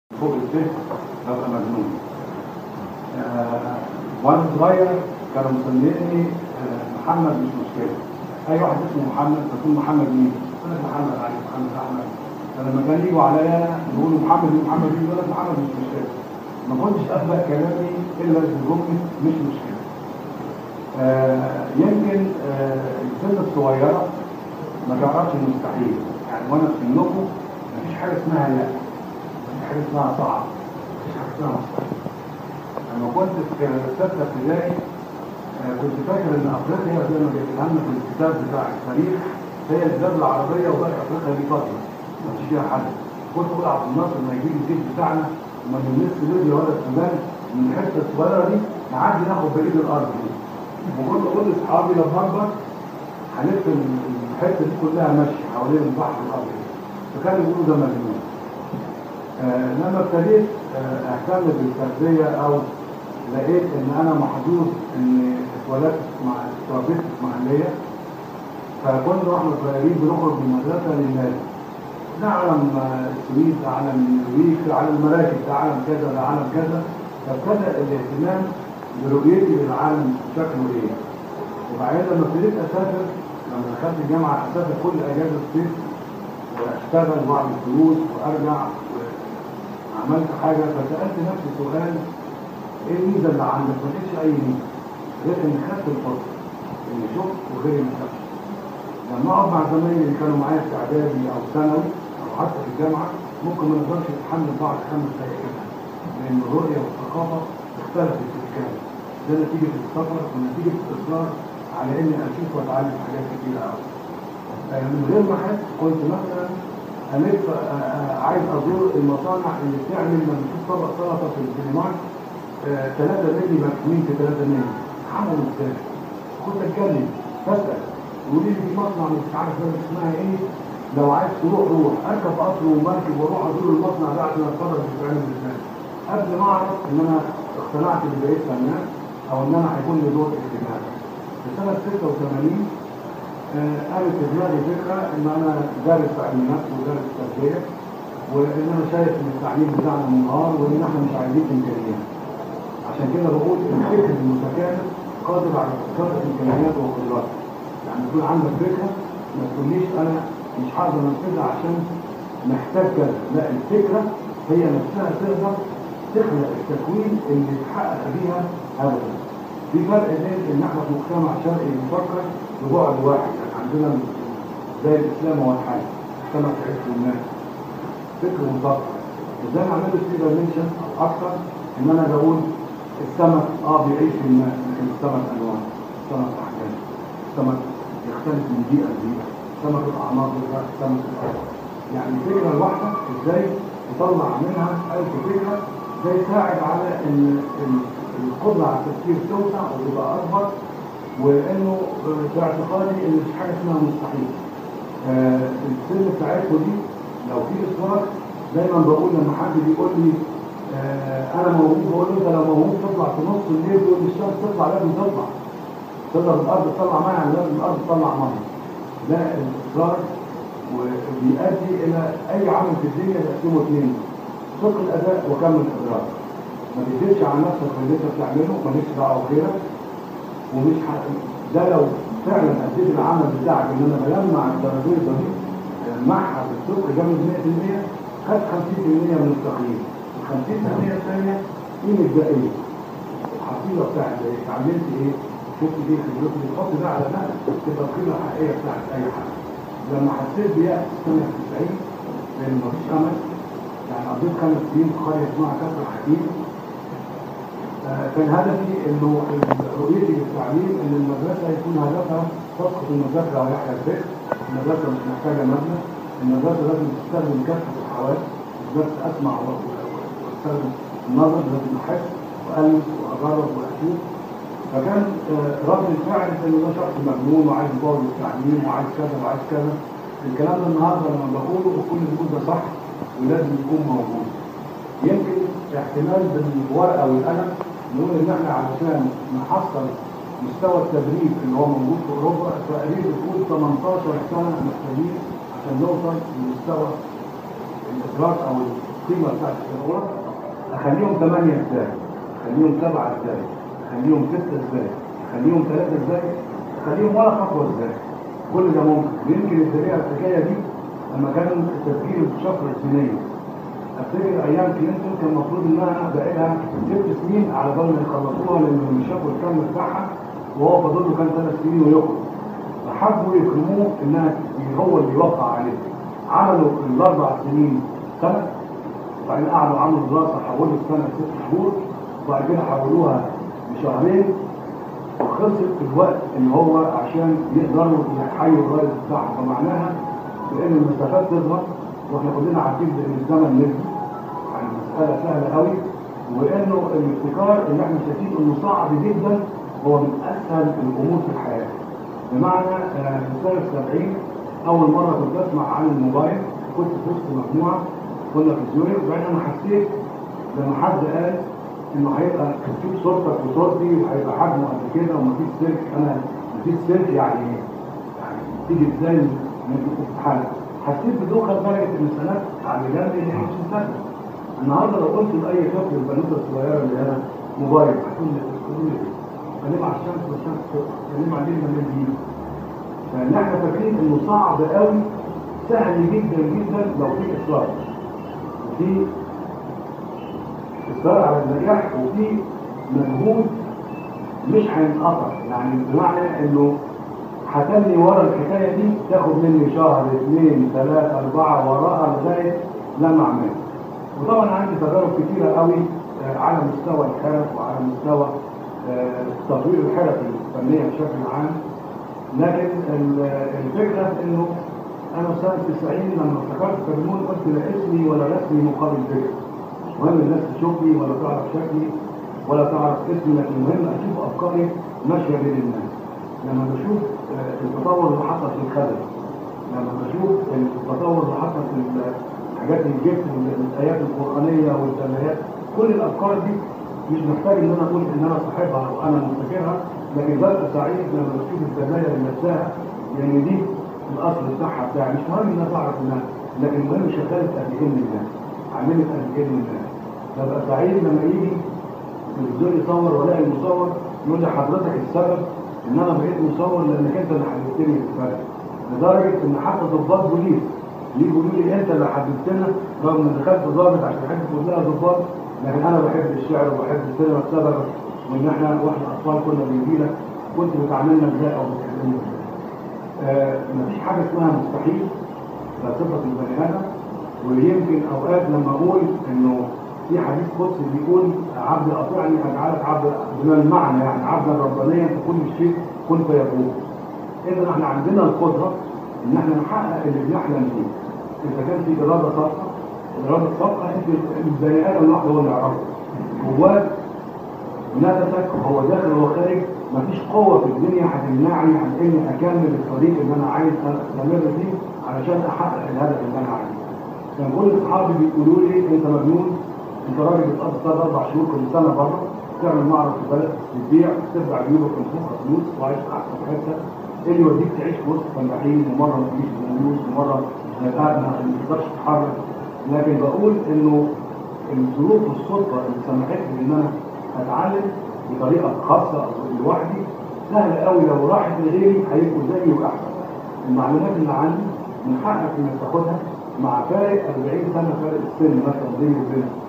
فوق الست ببقى مجنون آه، وانا صغير كانوا مسميني آه، محمد مش مشكله اي واحد اسمه محمد بكون محمد مين؟ يقول لك محمد علي محمد احمد فلما كان يجوا عليا يقولوا محمد مين محمد مين يقول لك محمد مش مشكله ما كنتش ابدا كلامي الا بجمله مش مشكله آه، يمكن آه، السن الصغيره ما تعرفش المستحيل يعني وانا في سنكم مفيش حاجه اسمها لا مفيش حاجه اسمها صعب مفيش حاجه اسمها مستحيل لما كنت في سته ابتدائي آه، كنت فاكر ان افريقيا زي ما بيتكلم لنا في الكتاب بتاع التاريخ هي البلاد العربيه وباقي افريقيا دي فاضيه ما فيش فيها حد كنت اقول عبد الناصر لما يجيب الجيش بتاعنا وما نلف ليبيا ولا السودان من الحته الصغيره دي نعدي ناخد بقيه الارض دي وكنت اقول لاصحابي لما اكبر هنلف الحته دي كلها ماشيه حوالين البحر الابيض فكانوا يقولوا ده مجنون آه لما ابتديت آه اهتم بالتربيه او لقيت ان انا محظوظ ان اتولدت مع اتربيت في اسماعيليه فكنا واحنا صغيرين بنخرج من المدرسه للنادي ده علم آه، السويس ده علم النرويج ده علم المراكب ده علم كذا ده علم كذا فابتدى الاهتمام برؤيتي للعالم شكله ايه وبعدين لما ابتديت اسافر لما دخلت الجامعه اسافر كل اجازه الصيف واشتغل واعمل فلوس وارجع وعملت حاجه فسالت نفسي سؤال ايه الميزه اللي عندك؟ ما لقيتش اي ميزه غير اني خدت الفرصه اني شفت وغيري ما شافش لما اقعد مع زمايلي اللي كانوا معايا في اعدادي او ثانوي او حتى في الجامعه ممكن ما نقدرش نتحمل بعض خمس دقائق كده لان الرؤيه والثقافه اختلفت في الكلام ده نتيجه السفر ونتيجه الاصرار على اني اشوف واتعلم حاجات كتيره قوي آه، من غير ما احس كنت مثلا الف آه، آه، عايز ازور المصانع اللي بتعمل لما بشوف طبق سلطه في الدنمارك 3 مللي مكتومين في 3 مللي عملوا ازاي؟ كنت اتكلم بسال يقولوا لي في مصنع مش عارف ده اسمها ايه لو عايز تروح روح اركب قطر ومركب واروح ازور المصنع ده عشان اتفرج بيتعمل ازاي قبل ما اعرف ان انا اقتنعت ان بقيت فنان او ان انا هيكون لي دور اجتماعي في سنه 86 آه، قامت في دماغي فكره ان انا دارس علم نفس ودارس تربيه وان انا شايف ان التعليم بتاعنا منهار وان احنا مش عايزين امكانيات عشان كده بقول الفكر المتكامل قادر على ابتكار الامكانيات والقدرات يعني يكون عندك فكره ما تقوليش انا مش هقدر انفذها عشان محتاج كذا لا الفكره هي نفسها تقدر تخلق التكوين اللي يتحقق بيها هدفك في فرق بين ان احنا في مجتمع شرقي بنفكر ببعد واحد يعني عندنا زي الاسلام هو الحل مجتمع تعيش للناس فكر مطبق ازاي نعمل له 3 دايمنشن او اكثر ان انا بقول السمك اه بيعيش في الماء لكن السمك الوان السمك احجام السمك يختلف من بيئه لبيئه سمك الاعماق غير سمك الارض يعني الفكره الواحده ازاي نطلع منها الف فكره ده يساعد على ان ال- القدره على التفكير توسع وتبقى اكبر وانه آه، في اعتقادي ان مفيش حاجه اسمها مستحيل آه، السن بتاعتكم دي لو في اصرار دايما بقول لما حد بيقول لي آه، انا موهوب بقول له انت لو موهوب تطلع في نص الليل تقول لي الشمس تطلع لازم تطلع تقدر الارض تطلع ميه يعني لازم الارض تطلع ميه ده الاصرار وبيؤدي الى اي عمل في الدنيا تقسمه اثنين صدق الاداء وكم الادراك ما تكذبش على نفسك في اللي انت بتعمله مالكش دعوه بغيرك ومش ح... ده لو فعلا اديت العمل بتاعك ان انا بلمع الترابيزه دي بلمعها بالصدق جامد 100% خد 50% من التقييم ال 50% الثانيه قيمه ده ايه؟ الحصيله بتاعت ايه؟ اتعلمت ايه؟ شفت ايه خبرتي تحط ده على ده تبقى القيمه الحقيقيه بتاعت اي حاجه لما حسيت بيأس سنه 90 لان مفيش امل يعني قضيت خمس سنين في قريه اسمها كفر حكيم آه، كان هدفي انه رؤيتي للتعليم ان المدرسه يكون هدفها تسقط المذاكره ويحيى الفكر، المدرسه مش محتاجه مبنى، المدرسه لازم تستخدم كافه الحواس، مش بس اسمع و- و- و- واستخدم النظر لازم احس والمس واجرب واشوف فكان آه، رد الفعل انه ده شخص مجنون وعايز يبوظ التعليم وعايز كذا وعايز كذا الكلام ده النهارده لما بقوله الكل بيقول ده صح ولازم يكون موجود يمكن احتمال بالورقه والقلم نقول ان احنا علشان نحصل مستوى التدريب اللي هو موجود في اوروبا تقريبا بتقول 18 سنه محتاجين عشان نوصل لمستوى الادراك او القيمه بتاعت الشغل اخليهم ثمانيه ازاي؟ اخليهم سبعه ازاي؟ اخليهم سته ازاي؟ اخليهم ثلاثه ازاي؟ اخليهم ولا خطوه ازاي؟ كل ده ممكن ويمكن الطريقه الحكايه دي لما كان تسجيل الشفره الصينيه افتكر ايام كلينتون كان المفروض انها بقى لها ست سنين على بال ما يخلصوها لان شافوا الكم بتاعها وهو فاضل له كان ثلاث سنين ويخرج فحبوا يكرموه انها هو اللي يوقع عليه عملوا الاربع سنين سنه وبعدين قعدوا عملوا دراسه حولوا السنه ست شهور وبعد كده حولوها لشهرين وخلصت في الوقت اللي هو عشان يقدروا يحيوا الرئيس بتاعهم فمعناها بان المسافات تظهر واحنا كلنا عارفين ان الزمن نسبي يعني مساله سهله قوي وانه الابتكار اللي احنا شايفين انه صعب جدا هو من اسهل الامور في الحياه بمعنى آه، في سنه 70 اول مره كنت اسمع عن الموبايل كنت في وسط مجموعه كنا في زيورخ وبعدين انا حسيت لما حد قال انه هيبقى تشوف صورتك وصورتي وهيبقى حجمه قد كده ومفيش سلك انا مفيش سلك يعني يعني تيجي ازاي من الاستحاله حسيت بدوخه لدرجه ان سنات على جنبي ان احنا مش مصدق النهارده لو قلت لاي طفل البنوته الصغيره اللي هنا موبايل هتقول لي تقول لي كلم على الشمس والشمس كلم على الليل والليل بيجي فان احنا فاكرين انه صعب قوي سهل جدا جدا لو في اصرار وفي اصرار على النجاح وفي مجهود مش هينقطع يعني بمعنى انه هتني ورا الحكايه دي تاخد مني شهر اثنين ثلاثه اربعه وراها لغايه لما اعملها وطبعا عندي تجارب كتيره قوي آه، على مستوى الحرف وعلى مستوى آه، تطوير الحرف الفنيه بشكل عام لكن ال- الفكره انه انا في سنه 90 لما افتكرت كرمون قلت لا اسمي ولا رسمي مقابل فكر مش مهم الناس تشوفني ولا تعرف شكلي ولا تعرف اسمي لكن المهم اشوف افكاري ماشيه بين الناس لما بشوف آه، التطور اللي حصل في الخلل لما بشوف التطور اللي حصل في ال- الحاجات اللي جبت والايات القرانيه والدلالات كل الافكار دي مش محتاج ان انا اقول ان انا صاحبها وانا مفتكرها لكن ببقى سعيد لما بشوف الدلاله اللي نفسها لان دي الاصل بتاعها بتاعي مش مهم ان انا اعرف الناس لكن المهم شغلت قد ايه من الناس عملت قد ايه من الناس ببقى سعيد لما يجي التلفزيون يصور والاقي المصور يقول لي حضرتك السبب ان انا بقيت مصور لانك انت اللي حددتني الفرق لدرجه ان حتى ضباط بوليس يجوا يقولوا لي انت اللي حددتنا رغم ان دخلت ضابط عشان احب كلها ضباط لكن انا بحب الشعر وبحب السينما بسبب وان احنا واحنا اطفال كنا بنجي لك كنت بتعاملنا ازاي او بتكلمنا ازاي. آه مفيش حاجه اسمها مستحيل ده صفه البني ادم ويمكن اوقات لما اقول انه في حديث قدسي بيقول عبد اطيعني اجعلك عبد بما المعنى يعني عبدا ربانيا في كل شيء كن فيكون. اذا احنا عندنا القدره ان احنا نحقق اللي بنحلم فيه. اذا كان في اراده صادقه الاراده الصادقه انت البني ادم لوحده هو اللي يعرفها. جواك نفسك وهو داخل وهو خارج مفيش قوة في الدنيا هتمنعني عن اني اكمل الطريق اللي انا عايز استمر فيه علشان احقق الهدف اللي انا عايزه. كان كل اصحابي بيقولوا لي انت مجنون انت راجل بتقضي ثلاث اربع شهور كل سنه بره تعمل معرض في بلد تبيع ترجع جيوبك تنفخها فلوس وعايش في احسن حته ايه اللي يوديك تعيش في وسط فلاحين ومره ما تجيش فلوس ومره قاعد ما تقدرش تتحرك لكن بقول انه الظروف والصدفه اللي سمحت لي ان انا اتعلم بطريقه خاصه او لوحدي سهل قوي لو راحت لغيري هيبقوا زيي واحسن المعلومات اللي عندي من حقك انك تاخدها مع فارق 40 سنه فارق السن مثلا بيني وبينك